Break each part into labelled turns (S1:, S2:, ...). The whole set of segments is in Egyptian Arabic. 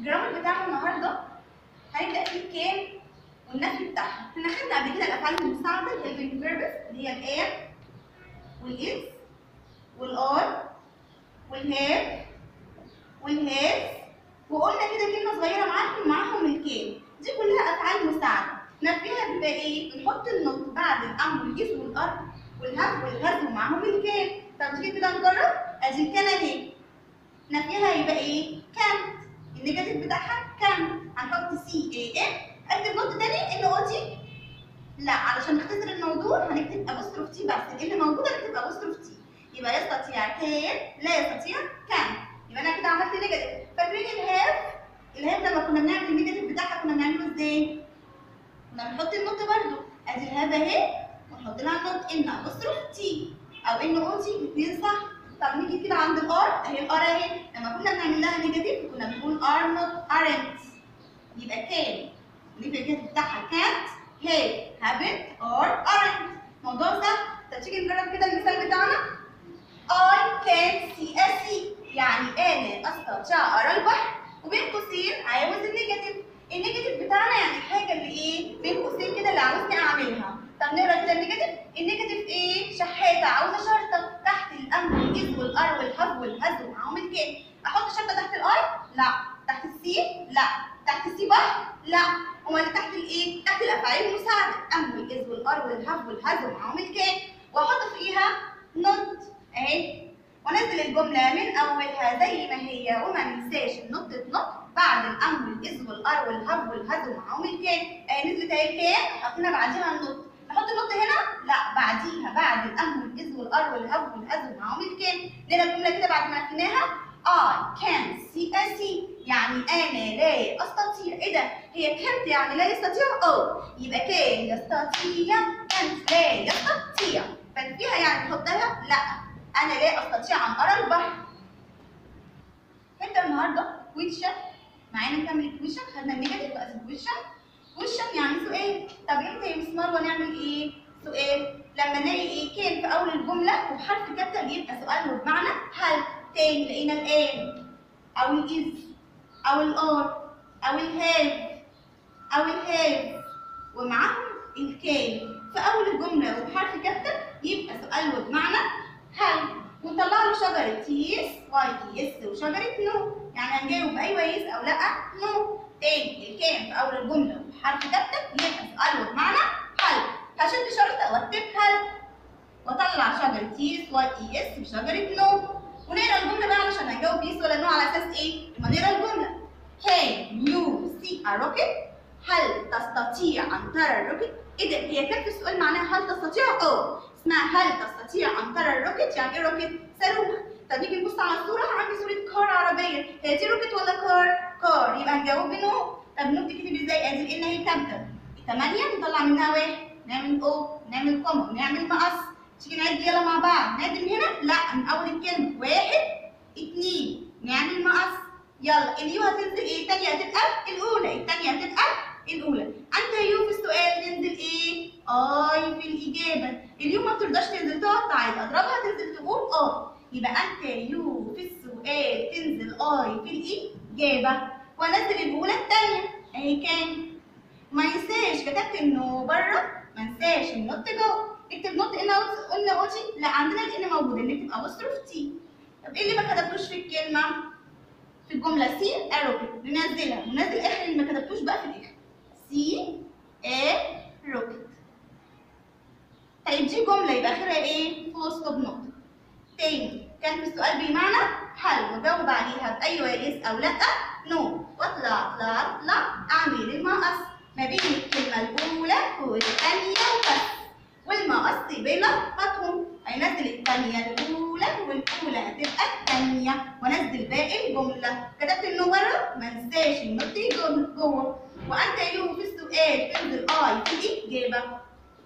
S1: الجرامر بتاعنا النهارده هنبدا فيه كان والنفي بتاعها احنا خدنا قبل كده الافعال المساعده الهيلبنج فيربس اللي هي الام والاس والار والهاف والهاز وقلنا كده كلمه صغيره معاهم معاهم الكان دي كلها افعال مساعده نفيها بيبقى ايه بنحط النط بعد الام والاس والار والهاف والهاز ومعاهم الكان طب تيجي كده نجرب ادي الكان اهي نفيها يبقى ايه كانت النيجاتيف بتاعها كان هنحط سي اي ام اكتب نوت تاني ان او تي لا علشان نختصر الموضوع هنكتب ابوستروف تي بس اللي موجوده نكتب ابوستروف تي يبقى يستطيع كان لا يستطيع كان يبقى انا كده عملت نيجاتيف فاكرين الهاف الهاف لما كنا بنعمل النيجاتيف بتاعها كنا بنعمله ازاي؟ كنا بنحط النوت برده ادي الهاف اهي ونحط لها النوت ان ابوستروف تي او ان او تي الاثنين صح طب نيجي كده عند الار اهي الار اهي لما كنا بنعمل لها نيجاتيف كنا بنقول ار نوت ارنت يبقى كان النيجاتيف بتاعها كانت هي هابت اور ارنت موضوع سهل طب تيجي نجرب كده المثال بتاعنا I can see a sea يعني انا استطيع ارى البحر وبين قوسين عاوز النيجاتيف النيجاتيف بتاعنا يعني الحاجه اللي ايه بين قوسين كده اللي عاوزني اعملها طب نقرا كده النيجاتيف النيجاتيف ايه شحاته عاوزه شرطه تحت الام والاذ والار والهب والهز ومعاهم الكام احط شرطه تحت الاي لا تحت السي لا تحت السي بحر لا امال تحت الايه تحت الافعال المساعده ام والاذ والار والهب والهز ومعاهم الكام واحط فيها نوت اهي ونزل الجمله من اولها زي ما هي وما ننساش النوت تنط بعد الام والاذ والار والهب والهز ومعاهم الكام اهي نزلت اهي الكام حطينا بعديها النوت نحط النوت هنا لا بعديها بعد الام والاذ والار والهب والهز ومعاهم الكام لنا الجمله كده بعد ما نفيناها I can see a sea يعني أنا لا أستطيع إيه ده؟ هي كانت يعني لا يستطيع؟ أه يبقى كان يستطيع كانت لا يستطيع فيها يعني نحطها لا أنا لا أستطيع أن أرى البحر نبدأ النهاردة كويشن معانا نكمل الكويشن خدنا النيجاتيف بقى الكويشن كويشن يعني سؤال طب امتى يا مس مروه نعمل ايه؟ سؤال لما نلاقي ايه كان في اول الجمله وبحرف كابيتال يبقى سؤال بمعنى هل تاني لقينا الان او الاذ او الار او الهاف او الهاف ومعاهم الكان في اول الجمله وبحرف كابيتال يبقى سؤال بمعنى هل ونطلع له شجره يس واي يس وشجره نو يعني هنجاوب ايوه يس او لا نو تاني الكان في اول الجمله وبحرف كابيتال يبقى سؤال بمعنى هل هشد شرطه واكتب هل واطلع شجره يس واي اس بشجره نو ونقرا الجمله بقى علشان هنجاوب يس ولا نو على اساس ايه؟ لما نقرا الجمله Can you see a rocket؟ هل تستطيع أن ترى الروكت؟ إيه ده؟ هي كانت في السؤال معناها هل تستطيع؟ أه اسمها هل تستطيع أن ترى الروكت؟ يعني إيه روكت؟ صاروخ طب نيجي نبص على الصورة عندي صورة كار عربية هي دي روكت ولا كار؟ كار يبقى هنجاوب بنو طب نو بتكتب ازاي؟ ادي الان اهي كابيتال 8 نطلع منها واحد نعمل او نعمل كوما نعمل مقص تيجي نعد يلا مع بعض نعد من هنا لا من اول الكلمه واحد اتنين نعمل مقص يلا اليو هتنزل ايه التانية هتبقى الاولى التانية هتبقى الاولى انت يو في السؤال تنزل ايه اي في الاجابه اليو ما بترضاش تنزل تقطع يبقى اضربها تنزل تقول اه يبقى انت يو في السؤال تنزل اي في الاجابه وانزل الاولى التانية اهي كام ما ينساش كتبت انه بره ما انساش النوت جوه اكتب نوت ان قلنا اوتي لا عندنا الان موجود اللي بتبقى ابوستروف تي طب ايه اللي ما كتبتوش في الكلمه في الجمله سي اروكت ننزلها وننزل اخر اللي ما كتبتوش بقى في الاخر سي اروكت طيب دي جمله يبقى اخرها ايه فول ستوب نوت تاني كان في السؤال بمعنى هل وجاوب عليها بايوه يس او لا نو واطلع اطلع اطلع اعمل المقص ما بين الكلمه الاولى والثانيه وبس والمقص بيلخبطهم هينزل الثانيه الاولى والاولى هتبقى الثانيه وانزل باقي الجمله كتبت انه بره ما انساش النوت جوه وانت يو في السؤال تنزل اي في الاجابه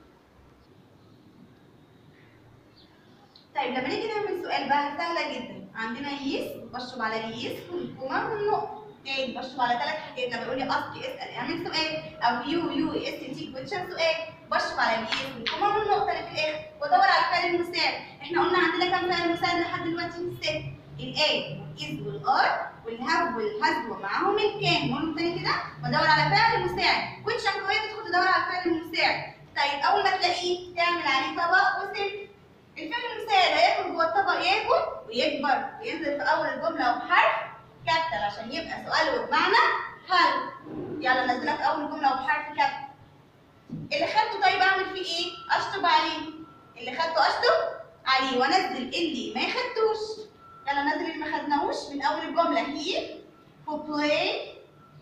S1: طيب لما نيجي نعمل سؤال بقى سهله جدا عندنا يس بشرب على اليس والكوما والنقط تاني بشرب على ثلاث حاجات لما يقول لي اسك اسال اعمل سؤال او يو يو اس تي كويشن سؤال بشرب على اليس والكوما والنقطه اللي في الاخر وادور على الفعل المساعد احنا قلنا عندنا كام فعل مساعد لحد دلوقتي ست الاي الاز والار والهاف والهاز ومعاهم الكان نقول تاني كده وادور على فعل مساعد كويشن كويس تدخل تدور على الفعل المساعد طيب اول ما تلاقيه تعمل عليه طبق وسلك الفعل المساعد هياكل جوه الطبق ياكل ويكبر وينزل في اول الجمله وبحرف كابيتال عشان يبقى سؤال وبمعنى هل يلا نزلها في اول جمله وبحرف كابيتال اللي خدته طيب اعمل فيه ايه؟ اشطب عليه اللي خدته اشطب عليه وانزل اللي ما خدتوش يلا نزل اللي ما خدناهوش من اول الجمله هي who play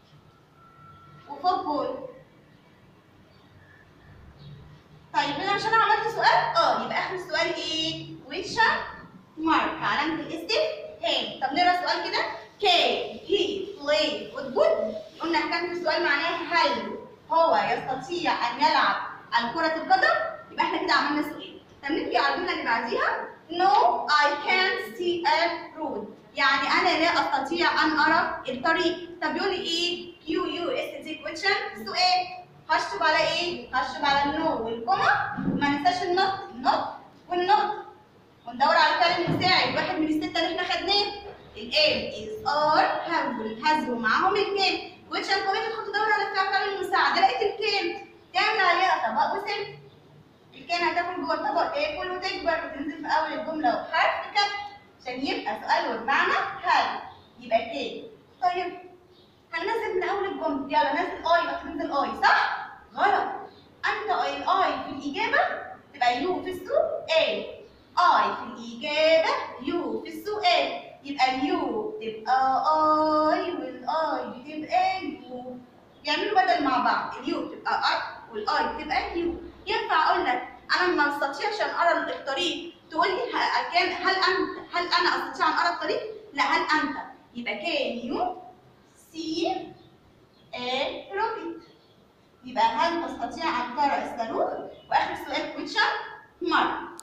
S1: وفوتبول طيب هنا مش انا عملت سؤال اه يبقى اخر السؤال ايه question mark علامه الاستفهام طب نقرا السؤال كده كان he play football قلنا كان في السؤال معناه هل هو يستطيع ان يلعب على كره القدم يبقى احنا كده عملنا سؤال طب نيجي على الجمله اللي بعديها no I can't see a road يعني انا لا استطيع ان ارى الطريق طب يقول لي ايه Q U S T question سؤال هشطب على ايه هشطب على النو والكوما وما ننساش النوت النوت والنوت وندور على الفعل المساعد واحد من السته اللي احنا خدناه الام از ار هاف والهاز ومعاهم الكام كويشن كمان تدخل تدور على الفعل المساعده لقيت الكام تعمل عليها طبق وسلك الكام هتاكل جوه الطبق تاكل وتكبر وتنزل في اول الجمله وحرف كده عشان يبقى سؤال بمعنى هل يبقى كام طيب هننزل من اول الجمله يلا نزل اي يبقى تنزل اي صح غلط انت اي الاي في الاجابه تبقى يو في السؤال اي في الاجابه يو في السؤال يبقى اليو تبقى اي والاي بتبقى يو يعملوا بدل مع بعض اليو بتبقى اي والاي بتبقى يو ينفع اقول لك انا ما استطيعش ان ارى الطريق تقول لي ه- كان هل انت هل انا استطيع ان ارى الطريق لا هل انت يبقى كان يو سي a rocket يبقى هل تستطيع ان ترى الصاروخ واخر سؤال كويشن مارك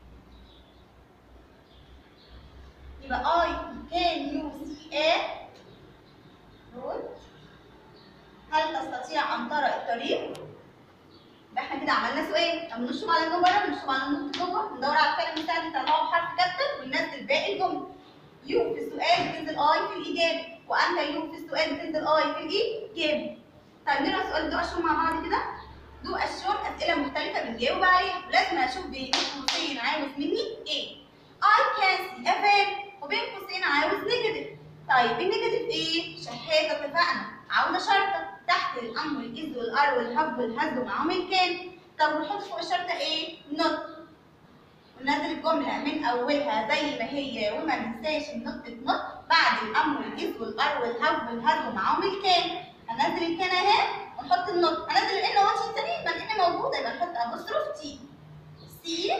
S1: يبقى I can you see a road هل تستطيع ان ترى الطريق يبقى احنا كده عملنا سؤال طب نشطب على النو بره نشطب على النو جوه ندور على الفعل المساعد نطلعه بحرف كابتن وننزل باقي الجمله يو في السؤال بتنزل اي في الاجابه وانت يو في السؤال بتنزل اي في الاجابه طيب نقرا السؤال ده اشهر مع بعض كده دو اشهر اسئله مختلفه بنجاوب عليها ولازم اشوف بين قوسين عاوز مني ايه I can see a van وبين قوسين عاوز نيجاتيف طيب النيجاتيف ايه؟ شحاته اتفقنا عاوزه شرطه تحت الام والاز والار والهب والهز ومعاهم الكان طب ونحط فوق الشرطه ايه؟ نوت وننزل الجمله من اولها زي ما هي وما ننساش النوت نوت بعد الام والاز والار والهب والهز ومعاهم الكان هننزل الكان اهي ونحط النوت هننزل الان وان شيء تاني يبقى الان موجوده يبقى نحط ابوستروف تي سي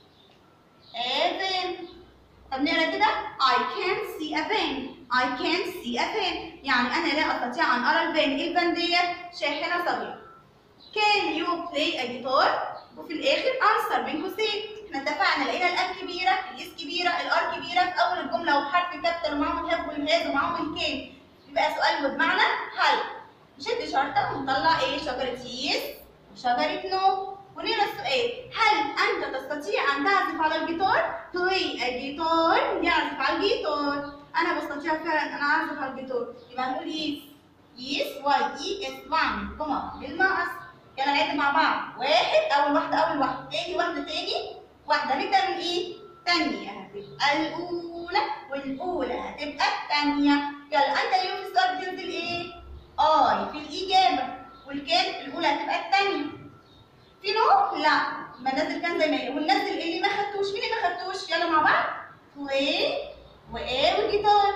S1: a van طب نقرا كده I can see a van I can see a van يعني أنا لا أستطيع أن أرى الفان الفان ديت شاحنة صغيرة Can you play a guitar وفي الآخر answer بين قوسين احنا اتفقنا لقينا الأم كبيرة الإس كبيرة الآر كبيرة في أول الجملة وبحرف كابيتال ومعاهم الهاب والهاز ومعاهم الكان يبقى سؤال بمعنى هل نشد شرطة ونطلع إيه شجرة يس وشجرة نو ونقرا السؤال هل انت تستطيع ان تعزف على الجيتار play a guitar يعزف على الجيتار انا بستطيع فعلا ان انا اعزف على الجيتار يبقى هنقول يس يس واي اي اس 1 كوما بالمقص يلا نعد مع بعض واحد اول واحده اول واحده تاني واحده تاني واحده نبدا من ايه تانية هتبقى الاولى والاولى هتبقى الثانيه يلا انت اليوم في السؤال بتنزل ايه اي في الاجابه والكان الاولى هتبقى الثانيه في نوع؟ لا ما نزل كان زي ما هي وننزل اللي ما خدتوش مين اللي ما خدتوش يلا مع بعض بلاي وايه والجيتار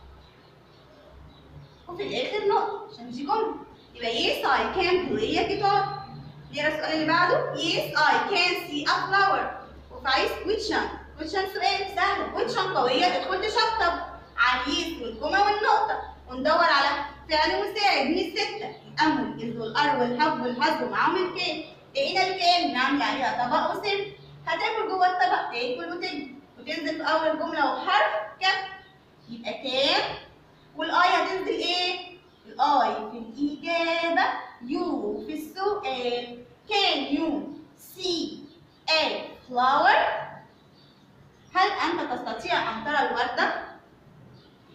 S1: وفي الاخر نقطة عشان دي جملة يبقى yes I can play a guitar نقرا السؤال اللي بعده yes I can see a flower وفي عايز question question سؤال سهل question قوية تدخل تشطب على اليس والكوما والنقطة وندور على فعل مساعد من الستة الأم والإز والأر والهب والهز ومعاهم الكام لقينا الكام نعمل عليها طبق وسم هتاكل جوه الطبق تاكل وتجري وتنزل في اول جمله وحرف كف يبقى كام والاي هتنزل ايه الاي في الاجابه يو في السؤال كان يو سي a flower هل انت تستطيع ان ترى الورده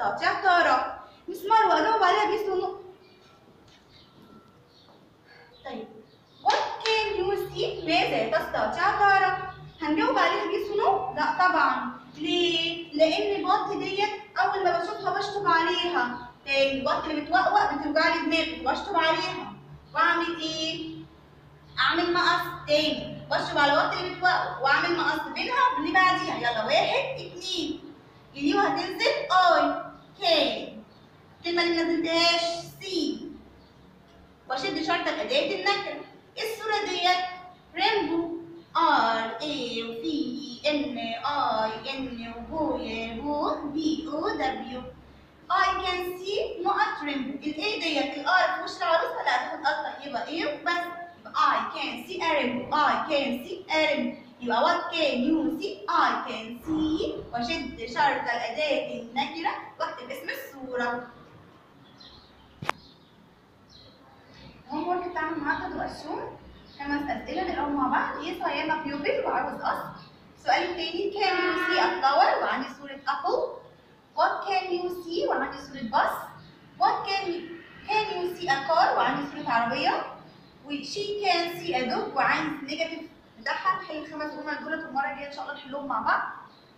S1: تستطيع ترى مسمار واجاوب عليها بيس ونقط طيب what can you see ماذا تستطيع ترى هنجاوب عليها بيس ونو؟ لا طبعا ليه؟ لأن بط ديت أول ما بشوفها بشطب عليها تاني البط اللي بتوقوق بتوجع لي دماغي بشطب عليها وأعمل إيه؟ أعمل مقص تاني بشطب على البط اللي بتوقوق وأعمل مقص بينها واللي بعديها يلا واحد اتنين اليو هتنزل أي كي الكلمة اللي منزلتهاش سي وأشد شرطة أداة النكرة الصورة ديت ريمبو ار اي وفي ان اي ان وبو بو بي او دبليو I can see نقط ريمبو الاي ديت الار في وش العروسه لا تاخد قطه يبقى ايه بس يبقى I can see a rainbow I can see a rainbow يبقى what can you see I can see واشد شرط الاداه النكره واكتب اسم الصوره الهوم ورك بتاعنا النهارده دول الشون خمس اسئله نقراهم مع بعض يس I am a pupil وعاوز اصل السؤال التاني can you see a flower وعندي صورة apple what can you see وعندي صورة bus what can you, can you see a car وعندي صورة عربية و she can see a dog وعايز نيجاتيف بتاعها نحل الخمس جمل دولت والمرة الجاية إن شاء الله نحلهم مع بعض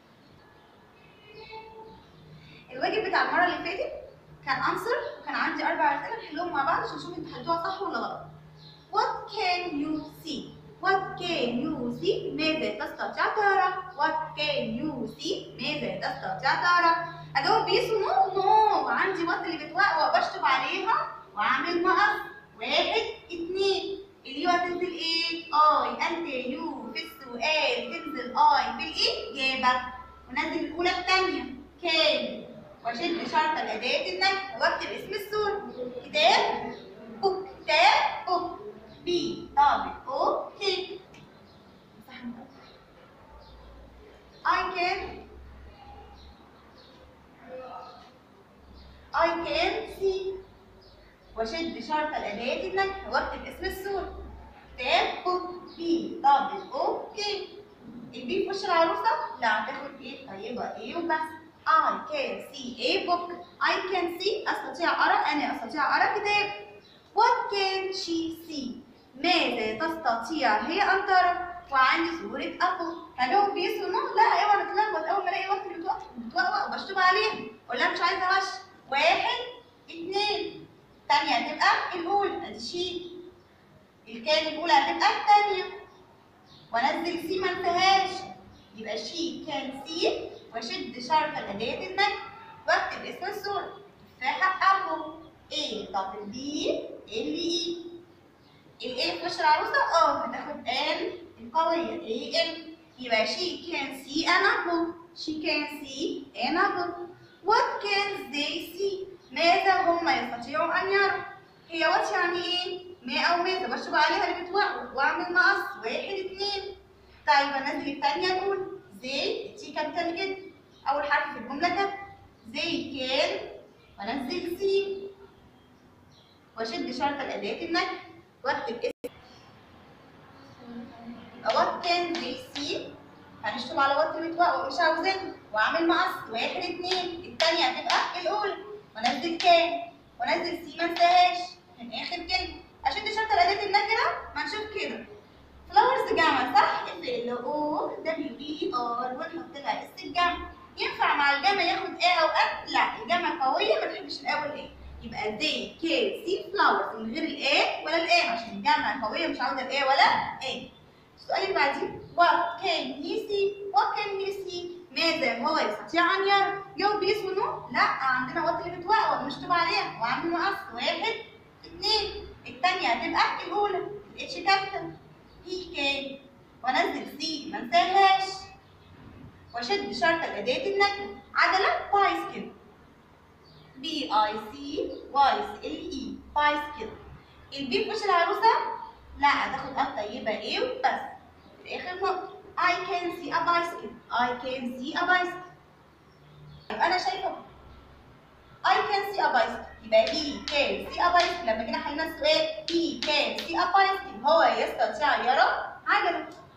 S1: الواجب بتاع المرة اللي فاتت كان انسر وكان عندي أربع أسئلة نحلهم مع بعض عشان نشوف انتوا حلوها صح ولا غلط What can you see? What can you see? ماذا تستطيع ترى؟ What can you see? ماذا تستطيع ترى؟ أجاوب بيس ونو نو عندي وقت اللي بتوقع بشطب عليها وأعمل مقص واحد اتنين اليو هتنزل ايه؟ اي انت يو في السؤال تنزل اي في الإجابة ونزل الأولى الثانية كان واشد شرط الأداة النكرة واكتب اسم الصورة كتاب بوك كتاب بوك بي طابق اوكي I can I can see واشد شرط الأداة النكرة واكتب اسم الصورة كتاب بوك بي طابق اوكي البي في وش العروسة؟ لا هتاخد ايه؟ هيبقى ايه وبس I can see a book I can see أستطيع أرى أنا أستطيع أرى كتاب What can she see؟ ماذا تستطيع هي أن ترى؟ وعندي صورة أبل هجاوب بيس ونو؟ لا أيوة أنا اتلخبط أول ما ألاقي وقت بتوقع وبشطب عليها أقول لها مش عايزة وش واحد اتنين التانية هتبقى الأولى أدي شي الكان الأولى هتبقى التانية وأنزل سي ما انتهاش يبقى شي كان سي واشد شرط الأداة النكرة واكتب اسم الصورة تفاحة أبل A طب البي ال اي الاي في وش العروسة اه هتاخد ال القوية اي ال يبقى she can see an apple she can see an apple what can they see ماذا هم يستطيعوا أن يروا هي وات يعني ايه ما أو ماذا بشرب عليها اللي بتوقع وأعمل مقص واحد اتنين طيب أنزل التانية الأولى زي تي كابيتال كده أول حرف في الجملة كده زي كان وأنزل سي واشد شرط الاداه النكره واكتب اسم يبقى وات كان they see هنشطب على وات متوقع ومش عاوزينها واعمل مقص واحد اتنين التانية هتبقى الاولى وانزل كان وانزل سي ما انساهاش من اخر كلمة اشد شرط الاداه النكره ما نشوف كده فلاورز جمع صح اف ال او دبليو اي ار ونحط لها اس الجمع ينفع مع الجمع ياخد ا او ام لا الجمع قويه ما تحبش الا والايه يبقى they can see flowers من غير الاي ولا الاي عشان الجامعة قوية مش عاوزة الاي ولا اي. السؤال اللي بعديه what can he see what can he see ماذا هو يستطيع أن يرى؟ جاوب بيس ونو؟ لا عندنا وات اللي بتوقع ومشطوب عليها وعامل مقص واحد اثنين الثانية هتبقى الأولى الاتش كابيتال he can وانزل سي ما انساهاش واشد شرط الأداة النكرة عجلة بايسكل بي اي سي واي ال اي بايسكل البي في وش العروسه لا هتاخد قطه يبقى ايه وبس في اخر نقطه I can see a bicycle I can see a bicycle يبقى انا شايفه I can see a bicycle يبقى he can see a bicycle لما جينا حلينا السؤال he can see a bicycle هو يستطيع يرى عجله